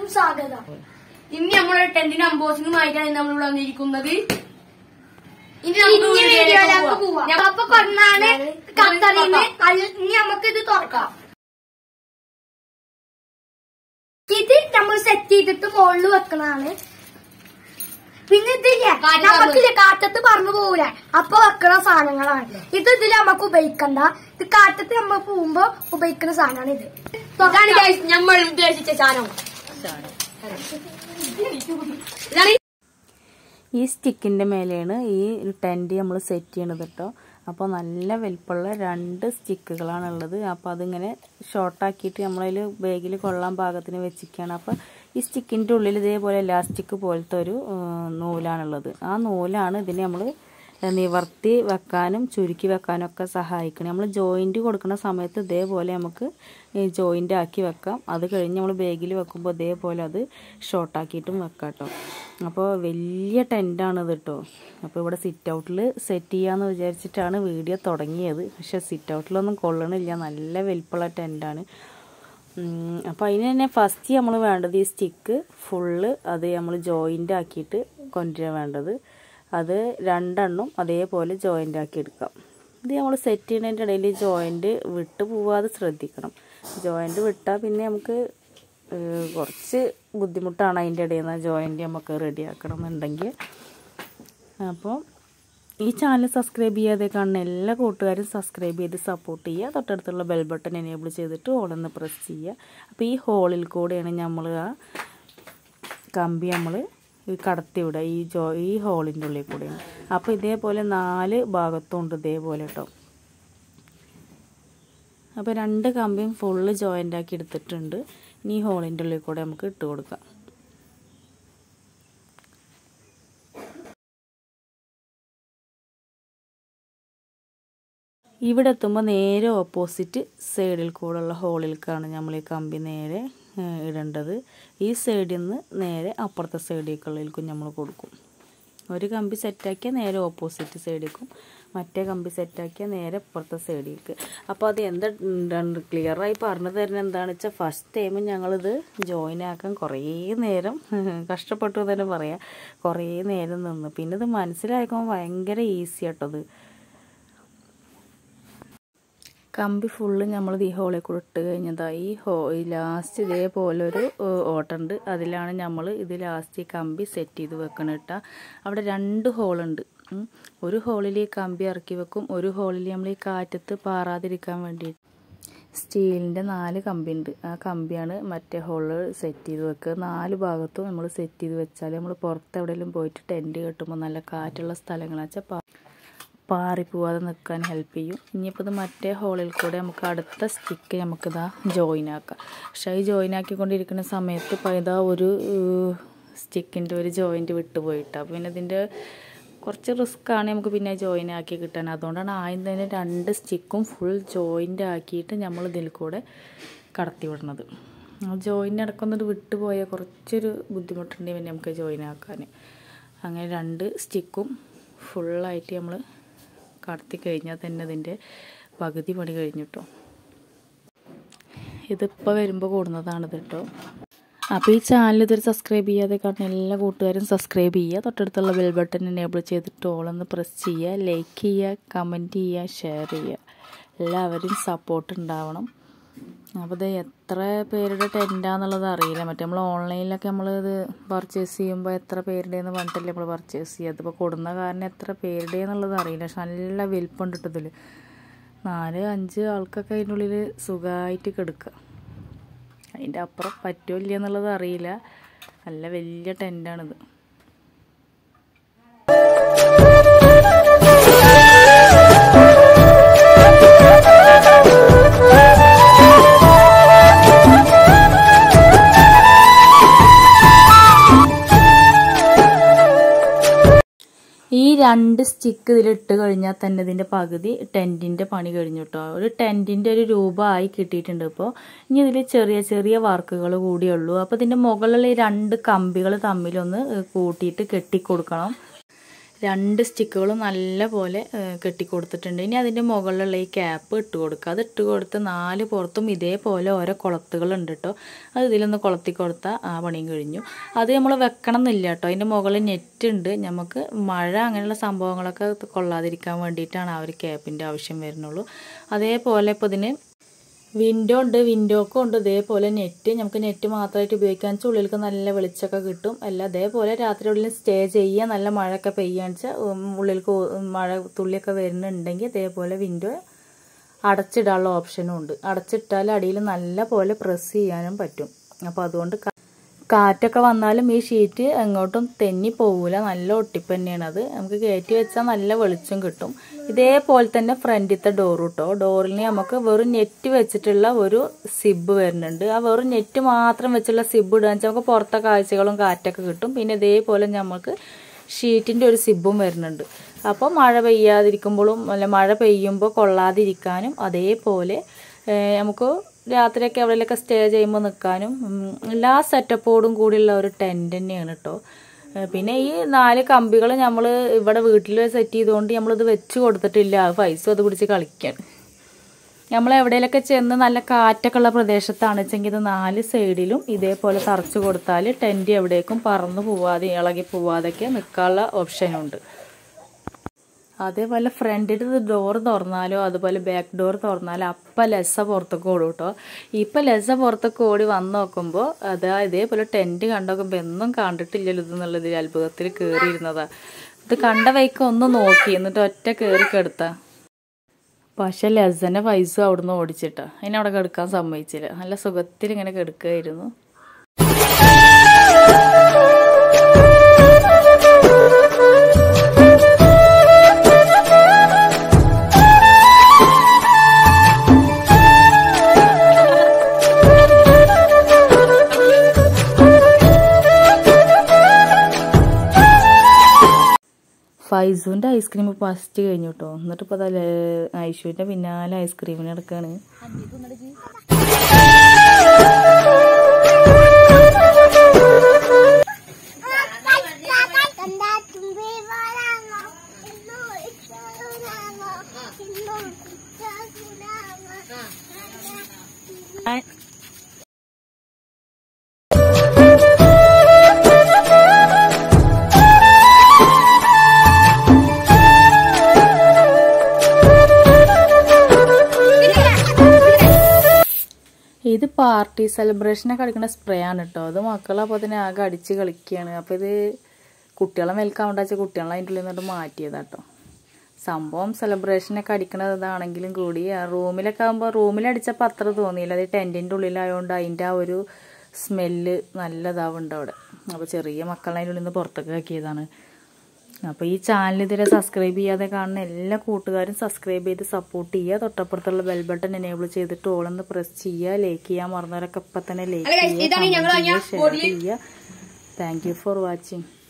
എല്ലാവർക്കും സ്വാഗതം ഇനി നമ്മുടെ ടെന്റിന് അമ്പോസിംഗുമായിട്ടാണ് നമ്മൾ ഇവിടെ വന്നിരിക്കുന്നത് ഇനി ഇനി നമുക്ക് വീഡിയോയിലേക്ക് പോവാം ഞമ്മ- അപ്പൊ കൊണ്ടാണ് ഖത്തറിന് അൽ- ഇനി നമുക്ക് ഇത് തുറക്കാം ഇത് നമ്മൾ സെറ്റ് ചെയ്തിട്ട് മുകളിൽ വെക്കണതാണ് പിന്നെ ഇതില്ലേ കാറ്റ് നമുക്കില്ലേ കാറ്റത്ത് പറന്നു പോകൂല അപ്പൊ വെക്കണ സാധനങ്ങളാണ് ഇത് ഇതിൽ നമുക്ക് ഉപയോഗിക്കണ്ട ഇത് കാറ്റത്ത് നമ്മൾ പോകുമ്പോ ഉപയോഗിക്കുന്ന സാധനമാണ് ഇത് ഇതാണ് guys നമ്മൾ ഉദ്ദേശിച്ച സാധനം ഇതാണ് ഈ സ്റ്റിക്കിൻ്റെ മേലെയാണ് ഈ ടെൻറ്റ് നമ്മൾ സെറ്റ് ചെയ്യണത് കേട്ടോ അപ്പോൾ നല്ല വലിപ്പമുള്ള രണ്ട് സ്റ്റിക്കുകളാണ് ഉള്ളത് അപ്പോൾ അതിങ്ങനെ ഷോർട്ടാക്കിയിട്ട് നമ്മളതിൽ ബാഗിൽ കൊള്ളാൻ പാകത്തിന് വെച്ചിരിക്കുകയാണ് അപ്പോൾ ഈ സ്റ്റിക്കിൻ്റെ ഉള്ളിൽ ഇതേപോലെ ഇലാസ്റ്റിക് പോലത്തെ ഒരു ഏഹ്, നൂലാണുള്ളത് ആ നൂലാണ് ഇതിനെ നമ്മൾ നിവർത്തി വെക്കാനും ചുരുക്കി വെക്കാനും ഒക്കെ സഹായിക്കണം നമ്മൾ ജോയിൻറ്റ് കൊടുക്കുന്ന സമയത്ത് ഇതേപോലെ നമുക്ക് ജോയിൻ്റ് ആക്കി വെക്കാം അത് കഴിഞ്ഞ് നമ്മൾ ബാഗിൽ വെക്കുമ്പോൾ ഇതേപോലെ അത് ഷോർട്ടാക്കിയിട്ടും വെക്കാം കേട്ടോ അപ്പോൾ വലിയ ടെൻ്റാണ് ഇത് കേട്ടോ അപ്പോൾ ഇവിടെ സിറ്റ് ഔട്ടിൽ സെറ്റ് ചെയ്യാമെന്ന് വിചാരിച്ചിട്ടാണ് വീഡിയോ തുടങ്ങിയത് പക്ഷേ സിറ്റ് ഔട്ടിലൊന്നും കൊള്ളണില്ല നല്ല വലിപ്പമുള്ള ടെൻ്റാണ് അപ്പോൾ അതിന് തന്നെ ഫസ്റ്റ് നമ്മൾ വേണ്ടത് ഈ സ്റ്റിക്ക് ഫുള്ള് അത് നമ്മൾ ജോയിൻ്റ് ആക്കിയിട്ട് കൊണ്ടുവരാൻ വേണ്ടത് അത് രണ്ടെണ്ണം അതേപോലെ ജോയിൻ്റ് ആക്കി എടുക്കാം ഇത് നമ്മൾ സെറ്റ് ചെയ്യുന്നതിൻ്റെ ഇടയിൽ ജോയിൻ്റ് വിട്ട് പോവാതെ ശ്രദ്ധിക്കണം ജോയിൻ്റ് വിട്ടാൽ പിന്നെ നമുക്ക് ഏഹ്, കുറച്ച് ബുദ്ധിമുട്ടാണ് അതിൻ്റെ ഇടയിൽ നിന്ന് ജോയിൻ്റ് നമുക്ക് റെഡിയാക്കണം എന്നുണ്ടെങ്കിൽ അപ്പോൾ ഈ ചാനൽ സബ്സ്ക്രൈബ് ചെയ്യാതെ കാണുന്ന എല്ലാ കൂട്ടുകാരും സബ്സ്ക്രൈബ് ചെയ്ത് സപ്പോർട്ട് ചെയ്യുക തൊട്ടടുത്തുള്ള ബെൽ ബട്ടൺ എനേബിൾ ചെയ്തിട്ട് ഓളൊന്ന് പ്രസ് ചെയ്യുക അപ്പോൾ ഈ ഹോളിൽ കൂടെയാണ് നമ്മൾ ആ കമ്പി നമ്മൾ ഈ കടത്തി വിടുക ഈ ജോ ഈ ഹോളിൻ്റെ ഉള്ളിൽ കൂടെയാണ് അപ്പോൾ ഇതേപോലെ നാല് ഭാഗത്തും ഉണ്ട് ഇതേപോലെ കേട്ടോ അപ്പോൾ രണ്ട് കമ്പിയും ഫുള്ള് ജോയിൻ്റ് ആക്കി എടുത്തിട്ടുണ്ട് ഇനി ഈ ഹോളിൻ്റെ ഉള്ളിൽ കൂടെ നമുക്ക് ഇട്ട് കൊടുക്കാം ഇവിടെ എത്തുമ്പോൾ നേരെ ഓപ്പോസിറ്റ് സൈഡിൽ കൂടെയുള്ള ഹോളിലേക്കാണ് നമ്മൾ ഈ കമ്പി നേരെ ഏഹ്, ഇടേണ്ടത് ഈ സൈഡിൽ നിന്ന് നേരെ അപ്പുറത്തെ സൈഡിലേക്കുള്ളിലേക്കും നമ്മൾ കൊടുക്കും ഒരു കമ്പി സെറ്റാക്കിയാൽ നേരെ ഓപ്പോസിറ്റ് സൈഡിലേക്കും മറ്റേ കമ്പി സെറ്റാക്കിയാൽ നേരെ അപ്പുറത്തെ സൈഡിലേക്ക് അപ്പോൾ അത് എന്താ ക്ലിയറായി പറഞ്ഞു തരുന്നത് എന്താണെന്ന് വെച്ചാൽ ഫസ്റ്റ് ടൈം ഞങ്ങളിത് ജോയിൻ ആക്കാൻ കുറേ നേരം കഷ്ടപ്പെട്ടു എന്ന് തന്നെ പറയാം കുറേ നേരം നിന്ന് പിന്നെ ഇത് മനസ്സിലാക്കുമ്പോൾ ഭയങ്കര ഈസി ആട്ടത് കമ്പി ഫുള്ള് നമ്മൾ ഈ ഹോളിൽ കൂടെ ഇട്ട് കഴിഞ്ഞതാ ഈ ഹോ ഈ ലാസ്റ്റ് ഇതേപോലെ ഒരു ഓട്ടുണ്ട് അതിലാണ് നമ്മൾ ഇത് ലാസ്റ്റ് ഈ കമ്പി സെറ്റ് ചെയ്ത് വെക്കണം കേട്ടോ അവിടെ രണ്ട് ഹോളുണ്ട് ഉം. ഒരു ഹോളിൽ ഈ കമ്പി ഇറക്കി വെക്കും ഒരു ഹോളിൽ നമ്മൾ ഈ കാറ്റത്ത് പാറാതിരിക്കാൻ വേണ്ടി സ്റ്റീലിൻ്റെ നാല് കമ്പി ഉണ്ട് ആ കമ്പിയാണ് മറ്റേ ഹോള് സെറ്റ് ചെയ്ത് വെക്കുക നാല് ഭാഗത്തും നമ്മൾ സെറ്റ് ചെയ്ത് വെച്ചാൽ നമ്മൾ പുറത്ത് എവിടെയെങ്കിലും പോയിട്ട് ടെൻറ്റ് കെട്ടുമ്പോൾ നല്ല കാറ്റുള്ള സ്ഥലങ്ങളാണെന്ന് വെച്ചാൽ പാറിപ്പോവാതെ നിൽക്കാൻ ഹെൽപ്പ് ചെയ്യും ഇനിയിപ്പോൾ ഇത് മറ്റേ ഹോളിൽ കൂടെ നമുക്ക് അടുത്ത സ്റ്റിക്ക് നമുക്കിതാ ജോയിൻ ആക്കാം പക്ഷേ ഈ ജോയിൻ ആക്കിക്കൊണ്ടിരിക്കുന്ന സമയത്ത് ഇപ്പോൾ ഇതാ ഒരു സ്റ്റിക്കിൻ്റെ ഒരു ജോയിൻറ്റ് വിട്ടുപോയിട്ട് അപ്പോൾ പിന്നെ ഇതിൻ്റെ കുറച്ച് റിസ്ക്കാണ് നമുക്ക് പിന്നെ ജോയിൻ ആക്കി കിട്ടാൻ അതുകൊണ്ടാണ് ആദ്യം തന്നെ രണ്ട് സ്റ്റിക്കും ഫുൾ ജോയിൻ്റ് ആക്കിയിട്ട് നമ്മൾ ഇതിൽ കൂടെ കടത്തി വിടുന്നത് ജോയിൻ്റ് അടക്കൊന്നിട്ട് വിട്ടുപോയാൽ കുറച്ചൊരു ബുദ്ധിമുട്ടുണ്ടെങ്കിൽ പിന്നെ നമുക്ക് ജോയിൻ ആക്കാൻ അങ്ങനെ രണ്ട് സ്റ്റിക്കും ഫുള്ളായിട്ട് നമ്മൾ കടത്തി കഴിഞ്ഞാൽ തന്നെ ഇതിൻ്റെ പകുതി പണി കഴിഞ്ഞു കേട്ടോ ഇതിപ്പോൾ വരുമ്പോൾ കൂടുന്നതാണിത് കേട്ടോ അപ്പോൾ ഈ ചാനൽ ഇതൊരു സബ്സ്ക്രൈബ് ചെയ്യാതെ കാണുന്ന എല്ലാ കൂട്ടുകാരും സബ്സ്ക്രൈബ് ചെയ്യുക തൊട്ടടുത്തുള്ള ബെൽ ബട്ടൺ എനേബിൾ ചെയ്തിട്ട് ഓളൊന്ന് പ്രസ് ചെയ്യുക ലൈക്ക് ചെയ്യുക കമൻറ്റ് ചെയ്യുക ഷെയർ ചെയ്യുക എല്ലാവരും സപ്പോർട്ട് ഉണ്ടാവണം അപ്പോൾ ഇത് എത്ര പേരുടെ ടെൻറ്റാന്നുള്ളത് അറിയില്ല മറ്റേ നമ്മൾ ഓൺലൈനിലൊക്കെ നമ്മൾ ഇത് പർച്ചേസ് ചെയ്യുമ്പോൾ എത്ര പേരുടെയെന്ന് പറഞ്ഞിട്ടല്ലേ നമ്മൾ പർച്ചേസ് ചെയ്യുക അതിപ്പോൾ കൊടുന്ന കാരണം എത്ര പേരുടെ എന്നുള്ളത് അറിയില്ല പക്ഷെ നല്ല വലിപ്പമുണ്ട് കേട്ടോ ഇതിൽ നാല് അഞ്ച് ആൾക്കൊക്കെ അതിൻ്റെ ഉള്ളിൽ സുഖമായിട്ട് കിടക്കുക അതിൻ്റെ അപ്പുറം പറ്റുമോ ഇല്ല എന്നുള്ളത് അറിയില്ല നല്ല വലിയ ടെൻറ്റാണിത് ഈ രണ്ട് സ്റ്റിക്ക് ഇതിലിട്ട് കഴിഞ്ഞാൽ തന്നെ ഇതിൻ്റെ പകുതി ടെൻറ്റിൻ്റെ പണി കഴിഞ്ഞു കേട്ടോ ഒരു ടെൻറ്റിൻ്റെ ഒരു രൂപ ആയി കിട്ടിയിട്ടുണ്ട് ഇപ്പോൾ ഇനി ഇതിൽ ചെറിയ ചെറിയ വർക്കുകൾ കൂടിയുള്ളൂ അപ്പോൾ ഇതിൻ്റെ മുകളിലുള്ള ഈ രണ്ട് കമ്പികൾ തമ്മിലൊന്ന് കൂട്ടിയിട്ട് കെട്ടിക്കൊടുക്കണം രണ്ട് സ്റ്റിക്കുകളും നല്ലപോലെ ഏഹ്, കെട്ടിക്കൊടുത്തിട്ടുണ്ട് ഇനി അതിൻ്റെ മുകളിലുള്ള ഈ ക്യാപ്പ് ഇട്ട് കൊടുക്കുക അത് ഇട്ട് കൊടുത്ത് നാല് പുറത്തും ഇതേപോലെ ഓരോ കുളത്തുകളുണ്ട് കേട്ടോ അത് ഇതിലൊന്ന് കൊളത്തി കൊടുത്താൽ ആ പണിയും കഴിഞ്ഞു അത് നമ്മൾ വെക്കണം എന്നില്ല കേട്ടോ അതിൻ്റെ മുകളിൽ നെറ്റ് ഉണ്ട് നമുക്ക് മഴ അങ്ങനെയുള്ള സംഭവങ്ങളൊക്കെ കൊള്ളാതിരിക്കാൻ വേണ്ടിയിട്ടാണ് ആ ഒരു ക്യാപ്പിൻ്റെ ആവശ്യം വരുന്നുള്ളൂ അതേപോലെ ഇപ്പോൾ ഇതിന് വിൻഡോ ഉണ്ട് വിൻഡോക്കും ഉണ്ട് ഇതേപോലെ നെറ്റ് നമുക്ക് നെറ്റ് മാത്രമായിട്ട് ഉപയോഗിക്കാൻ വെച്ചാൽ ഉള്ളിലേക്ക് നല്ല വെളിച്ചമൊക്കെ കിട്ടും അല്ല അതേപോലെ രാത്രി ഉള്ളിൽ സ്റ്റേ ചെയ്യുക നല്ല മഴയൊക്കെ പെയ്യാന്ന് വെച്ചാൽ ഉള്ളിലേക്ക് ഒ- മഴ തുള്ളിയൊക്കെ വരുന്നുണ്ടെങ്കിൽ ഇതേപോലെ വിൻഡോ അടച്ചിടാനുള്ള ഓപ്ഷനും ഉണ്ട് അടച്ചിട്ടാൽ അടിയിൽ നല്ല പോലെ പ്രസ് ചെയ്യാനും പറ്റും അപ്പോൾ അതുകൊണ്ട് കാ- കാറ്റൊക്കെ വന്നാലും ഈ ഷീറ്റ് എങ്ങോട്ടും തെന്നി പോവില്ല നല്ല ഒട്ടിപ്പ് തന്നെയാണ് അത് നമുക്ക് കയറ്റി വെച്ചാൽ നല്ല വെളിച്ചം കിട്ടും ഇതേപോലെ തന്നെ ഫ്രണ്ടിലത്തെ ഡോർ കിട്ടോ ഡോറിന് നമുക്ക് വെറും നെറ്റ് വെച്ചിട്ടുള്ള ഒരു സിബ് വരുന്നുണ്ട് ആ വെറും നെറ്റ് മാത്രം വെച്ചുള്ള സിബ് ഇടുക വെച്ചാൽ നമുക്ക് പുറത്തെ കാഴ്ചകളും കാറ്റൊക്കെ കിട്ടും പിന്നെ ഇതേപോലെ നമുക്ക് ഷീറ്റിൻ്റെ ഒരു സിബും വരുന്നുണ്ട് അപ്പോൾ മഴ പെയ്യാതിരിക്കുമ്പോഴും അല്ല മഴ പെയ്യുമ്പോൾ കൊള്ളാതിരിക്കാനും അതേപോലെ ഏഹ്, നമുക്ക് രാത്രിയൊക്കെ എവിടെയൊക്കെ സ്റ്റേ ചെയ്യുമ്പോൾ നിൽക്കാനും ഉം, എല്ലാ സെറ്റപ്പോടും കൂടിയുള്ള ഒരു ടെൻറ്റ് തന്നെയാണ് കേട്ടോ ഏഹ്, പിന്നെ ഈ നാല് കമ്പികൾ നമ്മൾ ഇവിടെ വീട്ടിൽ സെറ്റ് ചെയ്തുകൊണ്ട് നമ്മളിത് വെച്ച് കൊടുത്തിട്ടില്ല അത് പൈസ അത് പിടിച്ച് കളിക്കാൻ നമ്മൾ എവിടെയെങ്കിലൊക്കെ ചെന്ന് നല്ല കാറ്റൊക്കെ ഉള്ള പ്രദേശത്താണ് വെച്ചെങ്കിൽ ഇത് നാല് സൈഡിലും ഇതേപോലെ തറച്ചു കൊടുത്താൽ ടെൻറ്റ് എവിടേക്കും പറന്നു പോവാതെ ഇളകി പോവാതൊക്കെ നിൽക്കാനുള്ള ഓപ്ഷനുണ്ട് അതേപോലെ ഫ്രണ്ടിൽ ഡോർ തുറന്നാലോ അതുപോലെ ബാക്ക് ഡോർ തുറന്നാലോ അപ്പം ലെസ പുറത്തേക്ക് ഓടും കേട്ടോ ഇപ്പം ലെസ പുറത്തേക്ക് ഓടി വന്ന് നോക്കുമ്പോൾ അതാ ഇതേപോലെ ടെൻറ്റ് കണ്ടോക്കുമ്പോൾ എന്നും കണ്ടിട്ടില്ലല്ലോ ഇതെന്നുള്ളത് അത്ഭുതത്തിൽ കയറിയിരുന്നതാ ഇത് കണ്ട വൈക്ക് ഒന്ന് നോക്കി എന്നിട്ട് ഒറ്റ കയറി കെടുത്താ പക്ഷെ ലസന്റെ പൈസ അവിടുന്ന് ഓടിച്ചിട്ടാ അതിനെ അവിടെ കെടുക്കാൻ സമ്മതിച്ചില്ല നല്ല സുഖത്തിൽ ഇങ്ങനെ കെടുക്കുകയായിരുന്നു ഫൈസൂൻ്റെ ഐസ്ക്രീം ഫസ്റ്റ് കഴിഞ്ഞു കേട്ടോ എന്നിട്ട് ഇപ്പോൾ ഐഷുവിൻ്റെ പിന്നാലെ ഐസ്ക്രീമിന് എടുക്കാണ് ഇത് പാർട്ടി സെലിബ്രേഷനൊക്കെ അടിക്കുന്ന സ്പ്രേ ആണ് കേട്ടോ അത് മക്കൾ അപ്പോൾ തന്നെ ആകെ അടിച്ച് കളിക്കുകയാണ് അപ്പോൾ ഇത് കുട്ടികളെ മേൽക്കാവേണ്ട വെച്ചാൽ കുട്ടികളെ അതിൻ്റെ ഉള്ളിൽ നിന്നിട്ട് മാറ്റിയതാട്ടോ സംഭവം സെലിബ്രേഷനൊക്കെ അടിക്കണത് ഇതാണെങ്കിലും കൂടി ആ റൂമിലൊക്കെ ആകുമ്പോൾ റൂമിലടിച്ചപ്പോൾ അത്ര തോന്നിയില്ല അത് ടെൻറ്റിൻ്റെ ഉള്ളിലായതുകൊണ്ട് അതിൻ്റെ ആ ഒരു സ്മെല്ല് നല്ലതാവുന്നുണ്ട് അവിടെ അപ്പോൾ ചെറിയ മക്കളെ അതിൻ്റെ ഉള്ളിൽ നിന്ന് പുറത്തൊക്കെ ആക്കിയതാണ് അപ്പോൾ ഈ ചാനൽ ഇതുവരെ സബ്സ്ക്രൈബ് ചെയ്യാതെ കാണുന്ന എല്ലാ കൂട്ടുകാരും സബ്സ്ക്രൈബ് ചെയ്ത് സപ്പോർട്ട് ചെയ്യുക തൊട്ടപ്പുറത്തുള്ള ബെൽ ബട്ടൺ എനേബിൾ ചെയ്തിട്ട് ഓളൊന്ന് പ്രസ് ചെയ്യുക ലൈക്ക് ചെയ്യാൻ മറന്നവരൊക്കെ ഇപ്പം തന്നെ ലൈക്ക് അല്ല guys, ചെയ്യുക ഇതാണ് ഞങ്ങൾ comment വാങ്ങിയ ചെയ്യുക ഷെയർ bottle. ചെയ്യുക താങ്ക് യു ഫോർ വാച്ചിങ്